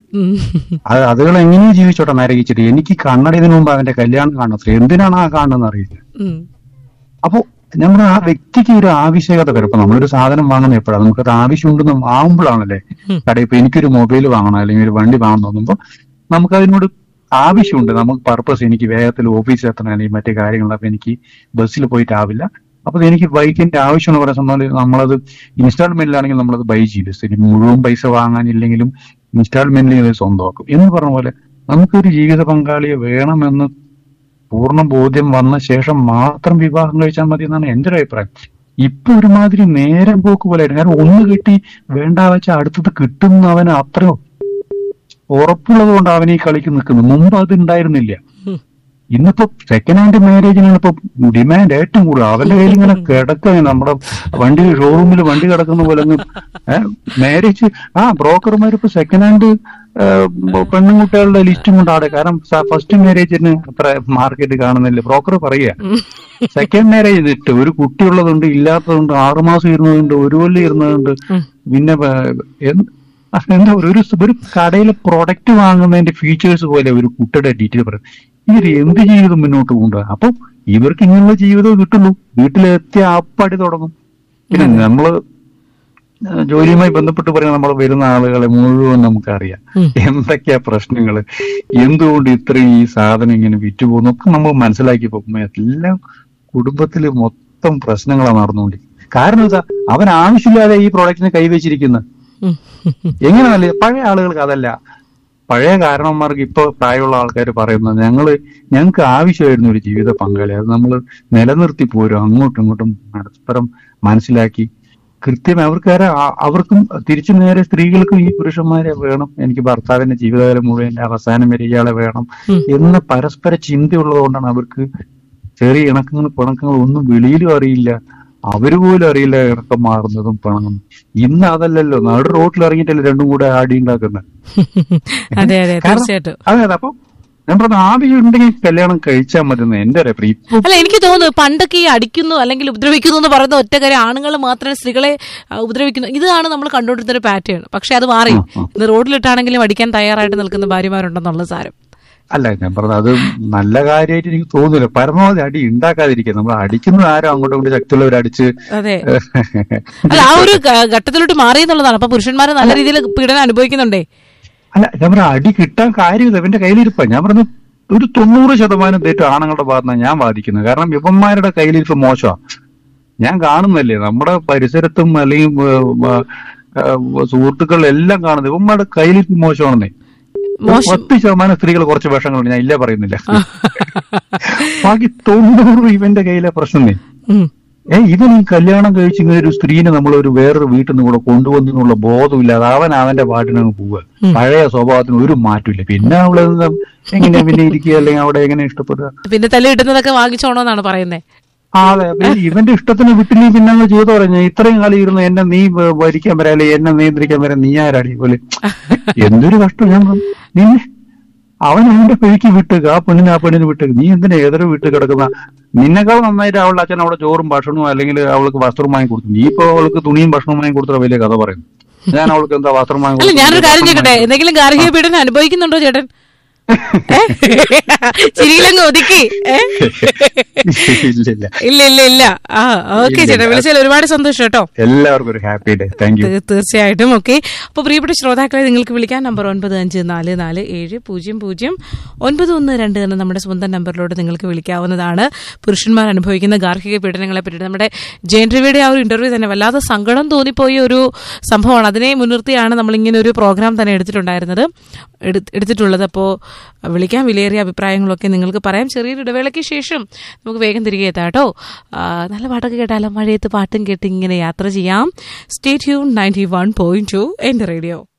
ഉം. അത് അതുകൾ എങ്ങനെയും ജീവിച്ചോട്ടെ നരകിച്ചിട്ട് എനിക്ക് കണ്ണടയതിനു മുമ്പ് അവന്റെ കല്യാണം കാണുന്നത് എന്തിനാണ് ആ കാണുന്നത് അറിയില്ല ഉം. അപ്പൊ നമ്മൾ ആ വ്യക്തിക്ക് ഒരു ആവശ്യകത വരും ഇപ്പൊ നമ്മളൊരു സാധനം വാങ്ങുന്ന എപ്പോഴാണ് നമുക്കത് ആവശ്യമുണ്ടെന്ന് ആവുമ്പോഴാണല്ലേ ഉം. കടയിൽ ഇപ്പൊ എനിക്കൊരു മൊബൈൽ വാങ്ങണം അല്ലെങ്കിൽ ഒരു വണ്ടി വാങ്ങണം തോന്നുമ്പോ നമുക്ക് അതിനോട് ആവശ്യമുണ്ട് നമുക്ക് പർപ്പസ് എനിക്ക് വേഗത്തിൽ ഓഫീസിൽ എത്തണം അല്ലെങ്കിൽ മറ്റു കാര്യങ്ങൾ അപ്പൊ എനിക്ക് ബസ്സിൽ പോയിട്ടാവില്ല അപ്പൊ എനിക്ക് ബൈക്കിന്റെ ആവശ്യം എന്ന് പറയുന്ന സമയത്ത് നമ്മളത് ഇൻസ്റ്റാൾമെന്റിലാണെങ്കിൽ നമ്മളത് ബൈ ചെയ്യും ശരി മുഴുവൻ പൈസ വാങ്ങാനില്ലെങ്കിലും ഇൻസ്റ്റാൾമെന്റിൽ ഇത് സ്വന്തമാക്കും എന്ന് പറഞ്ഞ പോലെ നമുക്കൊരു ജീവിത പങ്കാളിയെ വേണമെന്ന് പൂർണ്ണ ബോധ്യം വന്ന ശേഷം മാത്രം വിവാഹം കഴിച്ചാൽ മതി എന്നാണ് എന്റെ ഒരു അഭിപ്രായം ഇപ്പൊ ഒരുമാതിരി നേരം പോക്ക് പോലെ കാരണം ഒന്ന് കിട്ടി വേണ്ട വെച്ചാൽ അടുത്തത് കിട്ടുന്ന അവന് അത്രയോ ഉറപ്പുള്ളത് കൊണ്ട് അവൻ ഈ കളിക്ക് നിൽക്കുന്നു മുമ്പ് അത് ഉണ്ടായിരുന്നില്ല ഉം. ഇന്നിപ്പോ സെക്കൻഡ് ഹാൻഡ് മാരേജിനാണ് ഇപ്പൊ ഡിമാൻഡ് ഏറ്റവും കൂടുതൽ അവന്റെ കയ്യിൽ ഇങ്ങനെ കിടക്കുക നമ്മുടെ വണ്ടി ഷോറൂമിൽ വണ്ടി കിടക്കുന്ന പോലെ മാരേജ് ആ ബ്രോക്കർമാർ ഇപ്പൊ സെക്കൻഡ് ഹാൻഡ് പെണ്ണുകുട്ടികളുടെ ലിസ്റ്റും കൊണ്ടാടെ കാരണം ഫസ്റ്റ് മാരേജിന് അത്ര മാർക്കറ്റ് കാണുന്നില്ല ബ്രോക്കർ പറയുക ഉം. സെക്കൻഡ് മാരേജ് ചെയ്തിട്ട് ഒരു കുട്ടിയുള്ളതുണ്ട് ഇല്ലാത്തതുണ്ട് ആറുമാസം ഇരുന്നതുണ്ട് ഒരു കൊല്ലം ഇരുന്നതുണ്ട് ഉം. പിന്നെ വേ- എന്ത്- ആ, എന്താ പറയുക ഒരു ഒരു കടയിലെ പ്രൊഡക്റ്റ് വാങ്ങുന്നതിന്റെ ഫീച്ചേഴ്സ് പോലെ ഒരു കുട്ടിയുടെ ഡീറ്റെയിൽ പറയും ഇവർ എന്ത് ജീവിതം മുന്നോട്ട് കൊണ്ടുപോകുക അപ്പൊ ഇവർക്ക് ഇങ്ങനെയുള്ള ജീവിതം കിട്ടുള്ളൂ വീട്ടിലെത്തിയ അപ്പടി തുടങ്ങും പിന്നെ നമ്മള് ആ, ജോലിയുമായി ബന്ധപ്പെട്ട് പറയുന്ന നമ്മൾ വരുന്ന ആളുകളെ മുഴുവൻ നമുക്കറിയാം ഉം. എന്തൊക്കെയാ പ്രശ്നങ്ങള് എന്തുകൊണ്ട് ഇത്രയും ഈ സാധനം ഇങ്ങനെ വിറ്റുപോകുന്നു ഒക്കെ നമ്മൾ മനസ്സിലാക്കി പോകുമ്പോ എല്ലാം കുടുംബത്തില് മൊത്തം പ്രശ്നങ്ങളാണ് നടന്നുകൊണ്ടിരിക്കുന്നത് കാരണം ഇതാ അവൻ ആവശ്യമില്ലാതെ ഈ പ്രോഡക്റ്റിനെ കൈവച്ചിരിക്കുന്നത് ഉം. എങ്ങനെ നല്ല പഴയ ആളുകൾക്ക് അതല്ല പഴയ കാരണവന്മാർക്ക് ഇപ്പൊ പ്രായമുള്ള ആൾക്കാർ പറയുന്നത് ഞങ്ങള് ഞങ്ങൾക്ക് ആവശ്യമായിരുന്നു ഒരു ജീവിത പങ്കാളി അത് നമ്മൾ നിലനിർത്തി പോരും അങ്ങോട്ടും ഇങ്ങോട്ടും പരസ്പരം മനസ്സിലാക്കി കൃത്യം അവർക്ക് നേരെ ആ- അവർക്കും തിരിച്ചു നേരെ സ്ത്രീകൾക്കും ഈ പുരുഷന്മാരെ വേണം എനിക്ക് ഭർത്താവിന്റെ ജീവിതകാലം മുഴുവൻ എന്റെ അവസാനം വരെ ഇയാളെ വേണം ഉം. എന്ന പരസ്പര ചിന്തയുള്ളതുകൊണ്ടാണ് അവർക്ക് ചെറിയ ഇണക്കങ്ങൾ പിണക്കങ്ങൾ ഒന്നും വെളിയിലും അറിയില്ല അവര് പോലും അറിയില്ല ഇണക്കം മാറുന്നതും പിണങ്ങും ഇന്ന് അതല്ലല്ലോ നടു റോട്ടിൽ ഇറങ്ങിയിട്ടല്ലേ രണ്ടും കൂടെ ആടി ഉണ്ടാക്കുന്നത് അതെ അതെ കാരണം- തീർച്ചയായിട്ടും അതെ അതെ അപ്പൊ ഞാൻ പറഞ്ഞ ആവശ്യം ഉണ്ടെങ്കിൽ കല്യാണം കഴിച്ചാൽ മതി എന്ന് എന്റെ ഒരു അഭിപ്രായം ഇപ്പൊ അല്ല എനിക്ക് തോന്നുന്നു പണ്ടൊക്കെ ഈ അടിക്കുന്നു അല്ലെങ്കിൽ ഉപദ്രവിക്കുന്നു എന്ന് പറയുന്ന ഒറ്റ കാര്യം ആണുങ്ങൾ മാത്രമേ സ്ത്രീകളെ ആ, ഉപദ്രവിക്കുന്നു ഇതാണ് നമ്മൾ കണ്ടുകൊണ്ടിരുന്ന ഒരു പാറ്റേൺ പക്ഷെ അത് മാറി ഇന്ന് റോഡിലിട്ടാണെങ്കിലും അടിക്കാൻ തയ്യാറായിട്ട് നിൽക്കുന്ന ഭാര്യമാരുണ്ടെന്നുള്ള സാരം അല്ല ഞാൻ പറഞ്ഞത് അത് നല്ല കാര്യമായിട്ട് എനിക്ക് തോന്നുന്നില്ല പരമാവധി അടി ഉണ്ടാക്കാതിരിക്കുക നമ്മൾ അടിക്കുന്നത് ആരും അങ്ങോട്ടും ഇങ്ങോട്ടും ശക്തിയുള്ളവർ അടിച്ച് അതെ അല്ല ആ ഒരു ഘ- ഘട്ടത്തിലോട്ട് മാറി എന്നുള്ളതാണ് അപ്പൊ പുരുഷന്മാരെ നല്ല രീതിയിൽ പീഡനം അനുഭവിക്കുന്നുണ്ടേ അല്ല ഞാൻ പറഞ്ഞ അടി കിട്ടാൻ കാര്യമില്ല ഇവന്റെ കയ്യിലിരിപ്പ ഞാൻ പറഞ്ഞു ഒരു തൊണ്ണൂറ് ശതമാനം തെറ്റ് ആണുങ്ങളുടെ ഭാഗത്താണ് ഞാൻ വാദിക്കുന്നത് കാരണം ഇവന്മാരുടെ കയ്യിലിരിപ്പ് മോശമാണ് ഞാൻ കാണുന്നല്ലേ നമ്മുടെ പരിസരത്തും അല്ലെങ്കിൽ ഏഹ്, ഏഹ്, സുഹൃത്തുക്കളിലെല്ലാം കാണുന്നത് ഇവന്മാരുടെ കയ്യിലിരിപ്പ് മോശമാണെന്നേ ഒരു മോശം പത്ത് ശതമാനം സ്ത്രീകൾ കുറച്ച് വേഷങ്ങളുണ്ട് ഞാൻ ഇല്ല പറയുന്നില്ല ബാക്കി തൊണ്ണൂറ് ഇവന്റെ കയ്യിലെ പ്രശ്നമേ ഉം. ഏ ഇവൻ ഈ കല്യാണം കഴിച്ച് ഇങ്ങനെ ഒരു സ്ത്രീനെ നമ്മൾ ഒരു വേറൊരു വീട്ടിൽ നിന്ന് കൂടെ കൊണ്ടുവന്നുള്ള ബോധമില്ലാതെ അവൻ അവന്റെ പാട്ടിനങ്ങ് പോവുക പഴയ സ്വഭാവത്തിന് ഒരു മാറ്റമില്ല പിന്നെ അവളെ ഒന്ന് എങ്ങനെ പിന്നെ ഇരിക്കുക അല്ലെങ്കിൽ അവിടെ എങ്ങനെ ഇഷ്ടപ്പെടുക പിന്നെ തല്ലി കിട്ടുന്നതൊക്കെ വാങ്ങിച്ചോണോന്നാണ് പറയുന്നത് ആ അതെ അപ്പൊ ഈ ഇവന്റെ ഇഷ്ടത്തിന് വിട്ടില്ലെങ്കിൽ പിന്നെ അങ്ങ് ചെയ്തു പറഞ്ഞു ഇത്രയും കാലം ഇരുന്ന് എന്നെ നീ വ- ഭരിക്കാൻ വരാ അല്ലെ എന്നെ നിയന്ത്രിക്കാൻ വരാൻ നീ ആരാടി പോലെ എന്തൊരു കഷ്ടം ഞാൻ പറഞ്ഞു. നിന്നെ അവൻ അവന്റെ പെഴുക്കി വിട്ടുക ആ പെണ്ണിന് ആ പെണ്ണിന് വിട്ടുക നീ എന്തിനാ ഏതൊരു വീട്ടിൽ കിടക്കുന്ന നിന്നെക്കാൾ നന്നായിട്ട് അവളുടെ അച്ഛൻ അവിടെ ചോറും ഭക്ഷണവും അല്ലെങ്കിൽ അവൾക്ക് വസ്ത്രവും വാങ്ങി കൊടുത്തു നീ ഇപ്പൊ അവൾക്ക് തുണിയും ഭക്ഷണവും വാങ്ങി കൊടുത്ത വലിയ കഥ പറയുന്നു ഞാൻ അവൾക്ക് എന്താ വസ്ത്രം വാങ്ങി അല്ല ഞാനൊരു കാര്യം ഭക്ഷണം ചോദിക്കട്ടെ വാങ്ങി എന്തെങ്കിലും ഗാർഹിക പീഡനം അനുഭവിക്കുന്നുണ്ടോ ചേട്ടൻ ഏ? ചിരിയിലങ്ങ് ഒതുക്കി ഏ? ഇല്ല ഇല്ല ഇല്ല ഇല്ല ഇല്ല ആ ഓക്കെ ഇല്ല, ചേട്ടാ ഇല്ല. വിളിച്ചാൽ ഒരുപാട് സന്തോഷം കേട്ടോ എല്ലാവർക്കും ഒരു ഹാപ്പി ഡേ താങ്ക് യു തീ- തീർച്ചയായിട്ടും ഓക്കെ അപ്പോൾ പ്രിയപ്പെട്ട ശ്രോതാക്കളെ നിങ്ങൾക്ക് വിളിക്കാൻ നമ്പർ ഒൻപത് അഞ്ച് നാല് നാല് ഏഴ് പൂജ്യം പൂജ്യം ഒൻപത് ഒന്ന് രണ്ട് എന്ന നമ്മുടെ സ്വന്തം നമ്പറിലൂടെ നിങ്ങൾക്ക് വിളിക്കാവുന്നതാണ് പുരുഷന്മാർ അനുഭവിക്കുന്ന ഗാർഹിക പീഡനങ്ങളെ പറ്റി നമ്മുടെ ജയൻ രവിയുടെ ആ ഒരു ഇന്റർവ്യൂ തന്നെ വല്ലാതെ സങ്കടം തോന്നിപ്പോയ ഒരു സംഭവമാണ് അതിനെ മുൻനിർത്തിയാണ് നമ്മൾ ഇങ്ങനെ ഒരു പ്രോഗ്രാം തന്നെ എടുത്തിട്ടുണ്ടായിരുന്നത് എടു- എടുത്തിട്ടുള്ളത് അപ്പോൾ വിളിക്കാൻ വിലയേറിയ അഭിപ്രായങ്ങളൊക്കെ നിങ്ങൾക്ക് പറയാം ചെറിയൊരു ഇടവേളയ്ക്ക് ശേഷം നമുക്ക് വേഗം തിരികെ എത്താം കേട്ടോ ആ, നല്ല പാട്ടൊക്കെ കേട്ടാലോ മഴയത്ത് പാട്ടും കേട്ട് ഇങ്ങനെ യാത്ര ചെയ്യാം stay tune ninety one point two എൻ്റെ റേഡിയോ